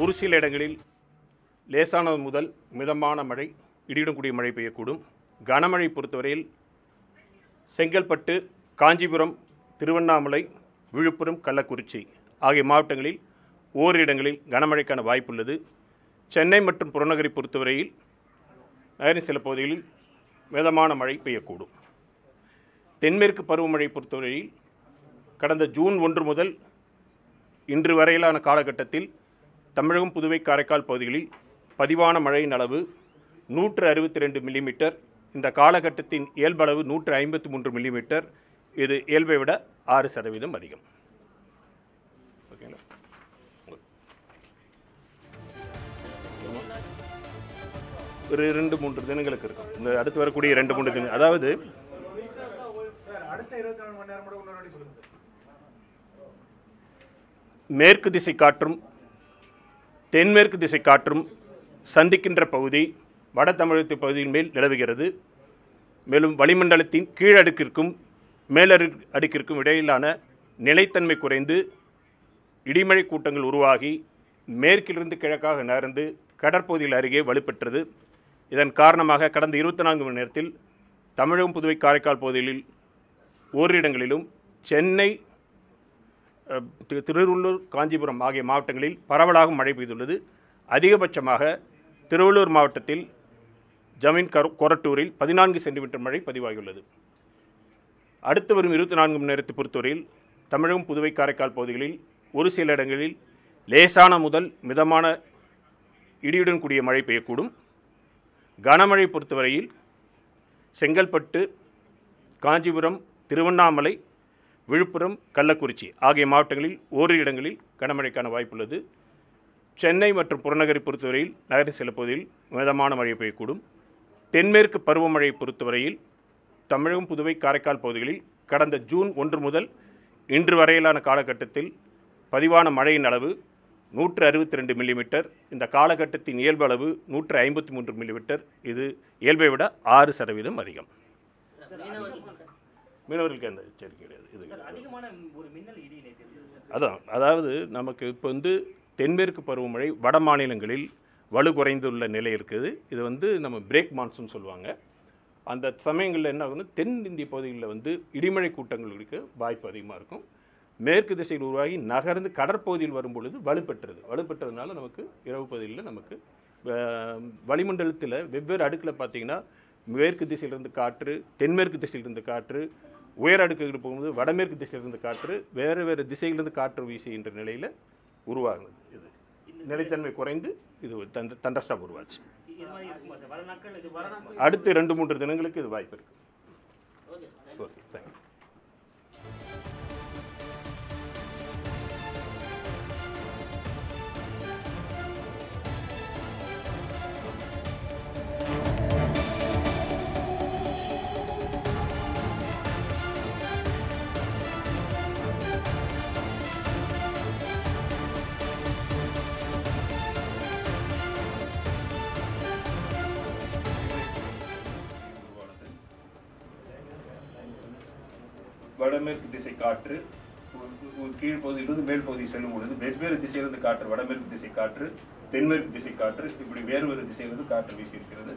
ஒரு சில இடங்களில் லேசானது முதல் மிதமான மழை இடியுடன் கூடிய மழை பெய்யக்கூடும் கனமழை பொறுத்தவரையில் செங்கல்பட்டு காஞ்சிபுரம் திருவண்ணாமலை விழுப்புரம் கள்ளக்குறிச்சி ஆகிய மாவட்டங்களில் ஓரிரு இடங்களில் கனமழைக்கான வாய்ப்புள்ளது சென்னை மற்றும் புறநகரை பொறுத்தவரையில் நகரின் சில பகுதிகளில் மிதமான மழை பெய்யக்கூடும் தென்மேற்கு பருவமழை பொறுத்தவரையில் கடந்த ஜூன் ஒன்று முதல் இன்று வரையிலான காலகட்டத்தில் தமிழகம் புதுவை காரைக்கால் பகுதிகளில் பதிவான மழையின் அளவு நூற்று அறுபத்தி ரெண்டு மில்லிமீட்டர் இந்த காலகட்டத்தின் இயல்பளவு நூற்று ஐம்பத்தி மூன்று மில்லிமீட்டர் இது இயல்பை விட ஆறு சதவீதம் அதிகம் ஓகேங்களா ஒரு ரெண்டு மூன்று தினங்களுக்கு இருக்கும் இந்த அடுத்து வரக்கூடிய ரெண்டு மூன்று தினம் அதாவது அடுத்த இருபத்தி நாலு மணி நேரம் கூட இன்னொரு வாட்டி சொல்லுங்க சார் மேற்கு திசை காற்றும் தென்மேற்கு திசை காற்றும் சந்திக்கின்ற பகுதி வட தமிழகத்து பகுதியின் மேல் நிலவுகிறது மேலும் வளிமண்டலத்தின் கீழடுக்கிற்கும் மேலடு அடுக்கிற்கும் இடையிலான நிலைத்தன்மை குறைந்து இடிமழை கூட்டங்கள் உருவாகி மேற்கிலிருந்து கிழக்காக நகர்ந்து கடற்பகுதியில் அருகே வலுப்பெற்றது இதன் காரணமாக கடந்த இருபத்தி நான்கு மணி நேரத்தில் தமிழகம் புதுவை காரைக்கால் பகுதிகளில் ஓரிரு இடங்களிலும் சென்னை அஹ், திரு- திருவள்ளூர் காஞ்சிபுரம் ஆகிய மாவட்டங்களில் பரவலாக மழை பெய்துள்ளது அதிகபட்சமாக திருவள்ளூர் மாவட்டத்தில் ஜமீன் கரு கொரட்டூரில் பதினான்கு சென்டிமீட்டர் மழை பதிவாகியுள்ளது அடுத்து வரும் இருபத்தி நான்கு மணி நேரத்தை பொறுத்தவரையில் தமிழகம் புதுவை காரைக்கால் பகுதிகளில் ஒரு சில இடங்களில் லேசான முதல் மிதமான இடியுடன் கூடிய மழை பெய்யக்கூடும் கனமழை பொறுத்தவரையில் செங்கல்பட்டு காஞ்சிபுரம் திருவண்ணாமலை விழுப்புரம் கள்ளக்குறிச்சி ஆகிய மாவட்டங்களில் ஓரிரு இடங்களில் கனமழைக்கான வாய்ப்புள்ளது சென்னை மற்றும் புறநகரை பொறுத்தவரையில் நகரின் சில பகுதியில் மிதமான மழை பெய்யக்கூடும் தென்மேற்கு பருவமழை பொறுத்தவரையில் தமிழகம் புதுவை காரைக்கால் பகுதிகளில் கடந்த ஜூன் ஒன்று முதல் இன்று வரையிலான காலகட்டத்தில் பதிவான மழையின் அளவு நூற்று அறுபத்தி ரெண்டு மில்லிமீட்டர் இந்த காலகட்டத்தின் இயல்பு அளவு நூற்று ஐம்பத்தி மூன்று மில்லிமீட்டர் இது இயல்பை விட ஆறு சதவீதம் அதிகம் மீனவர்களுக்கு அந்த எச்சரிக்கை கிடையாது இது கிடையாது. அதிகமான ஒரு மின்னல் இடி நேற்று இருந்தது சார். அதான் அதாவது நமக்கு இப்போ வந்து தென்மேற்கு பருவமழை வட மாநிலங்களில் வலு குறைந்துள்ள நிலை இருக்குது இது வந்து நம்ம பிரேக் மான்சூன் சொல்லுவாங்க அந்த சமயங்களில் என்ன ஆகும்னா தென் இந்திய பகுதிகளில் வந்து இடிமழை கூட்டங்களுக்கு வாய்ப்பு அதிகமாக இருக்கும் மேற்கு திசையில் உருவாகி நகர்ந்து கடற்பகுதியில் வரும் பொழுது வலுப்பெற்றது வலுப்பெற்றதுனால நமக்கு இரவு பகுதியில் நமக்கு அஹ், வளிமண்டலத்தில் வெவ்வேறு அடுக்கில் பார்த்தீங்கன்னா மேற்கு திசையிலிருந்து காற்று தென்மேற்கு திசையிலிருந்து காற்று உயர் அடுக்குகள் போகும்போது வடமேற்கு திசையிலிருந்து காற்று வேறு வேறு திசையிலிருந்து காற்று வீசுகின்ற நிலையில் உருவாகுது இது நிலைத்தன்மை குறைந்து இது தண்ட தண்டஸ்டாப் உருவாச்சு இது மாதிரி இருக்குமா சார் வர நாட்கள் இது வர நாட்கள் அடுத்து ரெண்டு மூன்று தினங்களுக்கு இது வாய்ப்பு இருக்கு ஓகே தேங்க்யூ வடமேற்கு திசை காற்று கீழ் பகுதியிலிருந்து மேல் பகுதி செல்லும் பொழுது வெவ்வேறு திசையிலிருந்து காற்று வடமேற்கு திசை காற்று தென்மேற்கு திசை காற்று இப்படி வேறு வேறு திசையிலிருந்து காற்று வீசியிருக்கிறது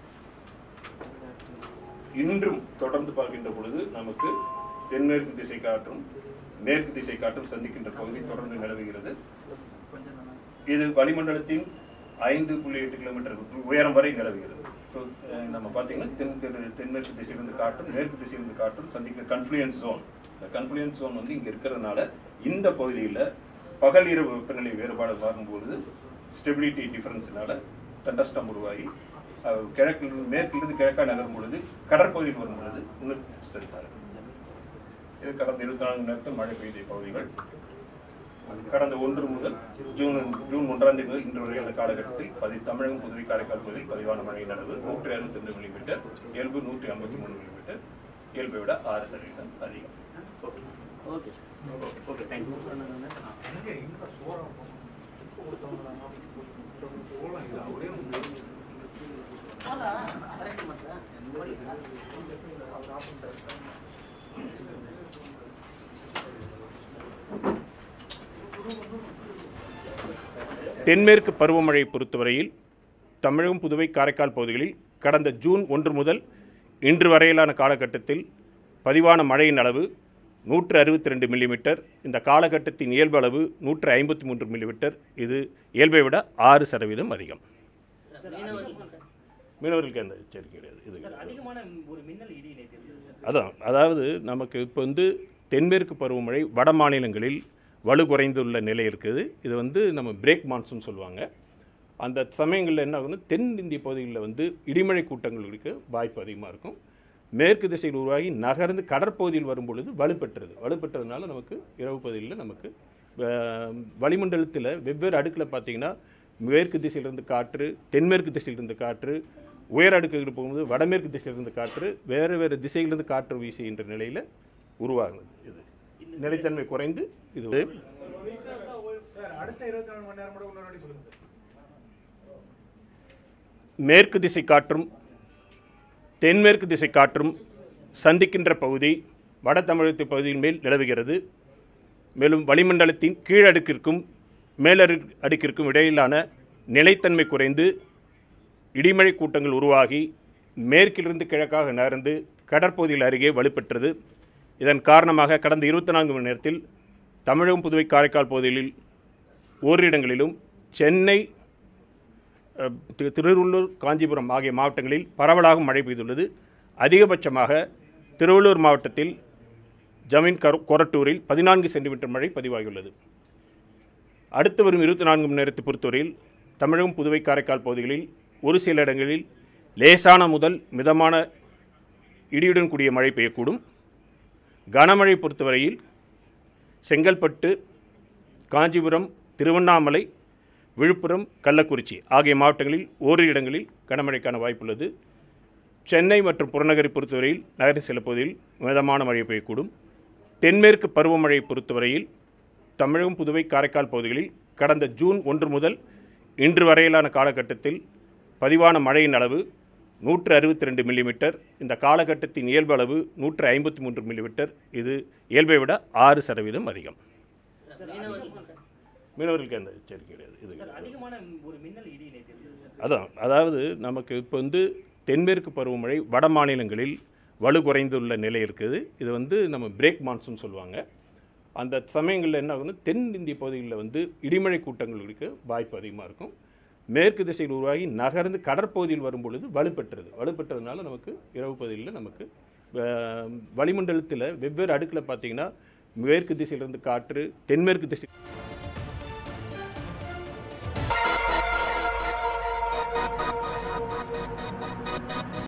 இன்றும் தொடர்ந்து பார்க்கின்ற பொழுது நமக்கு தென்மேற்கு திசை காற்றும் மேற்கு திசை காற்றும் சந்திக்கின்ற பகுதி தொடர்ந்து நிலவுகிறது இது வளிமண்டலத்தின் ஐந்து புள்ளி எட்டு கிலோமீட்டர் உயரம் வரை நிலவுகிறது ஸோ நம்ம பார்த்தீங்கன்னா தென் தென் தென்மேற்கு திசையிலிருந்து காற்றும் மேற்கு திசையிலிருந்து காற்றும் சந்திக்கிற கன்ஃப்ளூயன்ஸ் ஜோன் இந்த கன்ஃப்ளூயன்ஸ் ஜோன் வந்து இங்கே இருக்கிறதுனால இந்த பகுதியில் பகல் இரவு வெப்பநிலை வேறுபாடு மாறும்பொழுது ஸ்டெபிலிட்டி டிஃபரன்ஸ்னால தண்டஸ்டம் உருவாகி அஹ், கிழக்கிலிருந்து மேற்கிலிருந்து கிழக்காக நகரும் பொழுது கடற்பகுதியில் வரும் பொழுது இன்னும் ஸ்ட்ரென்த்தாக இருக்கும் இது கடந்த இருபத்தி நான்கு மணி நேரத்தில் மழை பெய்த பகுதிகள் கடந்த ஒன்று முதல் ஜூன் ஜூன் ஒன்றாம் தேதி முதல் இன்று வரை அந்த காலகட்டத்தில் பதி தமிழகம் புதுவை காரைக்கால் பகுதியில் பதிவான மழையின் அளவு நூற்றி அறுபத்தி ரெண்டு மில்லிமீட்டர் இயல்பு நூற்றி ஐம்பத்தி மூணு மில்லிமீட்டர் இயல்பை விட ஆறு சதவீதம் அதிகம் ஓகே ஓகே தேங்க்யூ எங்க எங்க சோறம் ஒருத்தவங்க சோளம் இல்லை ஒரே ஒரு தென்மேற்கு பருவமழையை பொறுத்தவரையில் தமிழகம் புதுவை காரைக்கால் பகுதிகளில் கடந்த ஜூன் ஒன்று முதல் இன்று வரையிலான காலகட்டத்தில் பதிவான மழையின் அளவு நூற்று அறுபத்தி ரெண்டு மில்லிமீட்டர் இந்த காலகட்டத்தின் இயல்பு அளவு நூற்று ஐம்பத்தி மூன்று மில்லிமீட்டர் இது இயல்பை விட ஆறு சதவீதம் அதிகம் மீனவர்களுக்கு அந்த எச்சரிக்கை கிடையாது இது சார் அதிகமான ஒரு மின்னல் இடி நேற்று இருந்தது சார் அதான் அதாவது நமக்கு இப்போ வந்து தென்மேற்கு பருவமழை வட மாநிலங்களில் வலு குறைந்துள்ள நிலை இருக்குது இது வந்து நம்ம பிரேக் மான்சூன் சொல்லுவாங்க அந்த சமயங்களில் என்ன ஆகும்னா தென் இந்திய பகுதிகளில் வந்து இடிமழை கூட்டங்களுக்கு வாய்ப்பு அதிகமாக இருக்கும் மேற்கு திசையில் உருவாகி நகர்ந்து கடற்பகுதியில் வரும் பொழுது வலுப்பெற்றது வலுப்பெற்றதுனால நமக்கு இரவு பகுதியில் நமக்கு அஹ், வளிமண்டலத்தில் வெவ்வேறு அடுக்கில் பார்த்தீங்கன்னா மேற்கு திசையிலிருந்து காற்று தென்மேற்கு திசையிலிருந்து காற்று உயர் அடுக்குகள் போகும்போது வடமேற்கு திசையிலிருந்து காற்று வேறு வேறு திசையிலிருந்து காற்று வீசுகின்ற நிலையில் உருவாகுது இது நிலைத்தன்மை குறைந்து இது வந்து சார் அடுத்த இருபத்தி நாலு மணி நேரம் கூட இன்னொரு வாட்டி சொல்லுங்க சார் மேற்கு திசை காற்றும் தென்மேற்கு திசை காற்றும் சந்திக்கின்ற பகுதி வட தமிழகத்து பகுதியின் மேல் நிலவுகிறது மேலும் வளிமண்டலத்தின் கீழடுக்கிற்கும் மேலடு அடுக்கிற்கும் இடையிலான நிலைத்தன்மை குறைந்து இடிமழை கூட்டங்கள் உருவாகி மேற்கிலிருந்து கிழக்காக நகர்ந்து கடற்பகுதியில் அருகே வலுப்பெற்றது இதன் காரணமாக கடந்த இருபத்தி நான்கு மணி நேரத்தில் தமிழகம் புதுவை காரைக்கால் பகுதிகளில் ஓரிரு இடங்களிலும் சென்னை அஹ், திரு- திருவள்ளூர் காஞ்சிபுரம் ஆகிய மாவட்டங்களில் பரவலாக மழை பெய்துள்ளது அதிகபட்சமாக திருவள்ளூர் மாவட்டத்தில் ஜமீன் கரு கொரட்டூரில் பதினான்கு சென்டிமீட்டர் மழை பதிவாகியுள்ளது அடுத்து வரும் இருபத்தி நான்கு மணி நேரத்தை பொறுத்தவரையில் தமிழகம் புதுவை காரைக்கால் பகுதிகளில் ஒரு சில இடங்களில் லேசான முதல் மிதமான இடியுடன் கூடிய மழை பெய்யக்கூடும் கனமழை பொறுத்தவரையில் செங்கல்பட்டு காஞ்சிபுரம் திருவண்ணாமலை விழுப்புரம் கள்ளக்குறிச்சி ஆகிய மாவட்டங்களில் ஓரிரு இடங்களில் கனமழைக்கான வாய்ப்புள்ளது சென்னை மற்றும் புறநகரை பொறுத்தவரையில் நகரின் சில பகுதியில் மிதமான மழை பெய்யக்கூடும் தென்மேற்கு பருவமழையை பொறுத்தவரையில் தமிழகம் புதுவை காரைக்கால் பகுதிகளில் கடந்த ஜூன் ஒன்று முதல் இன்று வரையிலான காலகட்டத்தில் பதிவான மழையின் அளவு நூற்று அறுபத்தி ரெண்டு மில்லிமீட்டர் இந்த காலகட்டத்தின் இயல்பு அளவு நூற்று ஐம்பத்தி மூன்று மில்லிமீட்டர் இது இயல்பை விட ஆறு சதவீதம் அதிகம் மீனவர்களுக்கு அந்த எச்சரிக்கை கிடையாது இது சார் அதிகமான ஒரு மின்னல் இடி நேற்று இருந்தது சார் அதான் அதாவது நமக்கு இப்போ வந்து தென்மேற்கு பருவமழை வட மாநிலங்களில் வலு குறைந்துள்ள நிலை இருக்குது இது வந்து நம்ம பிரேக் மான்சூன் சொல்லுவாங்க அந்த சமயங்களில் என்ன ஆகும்னா தென் இந்திய பகுதிகளில் வந்து இடிமழை கூட்டங்களுக்கு வாய்ப்பு அதிகமாக இருக்கும் மேற்கு திசையில் உருவாகி நகர்ந்து கடற்பகுதியில் வரும் பொழுது வலுப்பெற்றது வலுப்பெற்றதுனால நமக்கு இரவு பகுதியில் நமக்கு அஹ், வளிமண்டலத்தில் வெவ்வேறு அடுக்கில் பார்த்தீங்கன்னா மேற்கு திசையிலிருந்து காற்று தென்மேற்கு திசை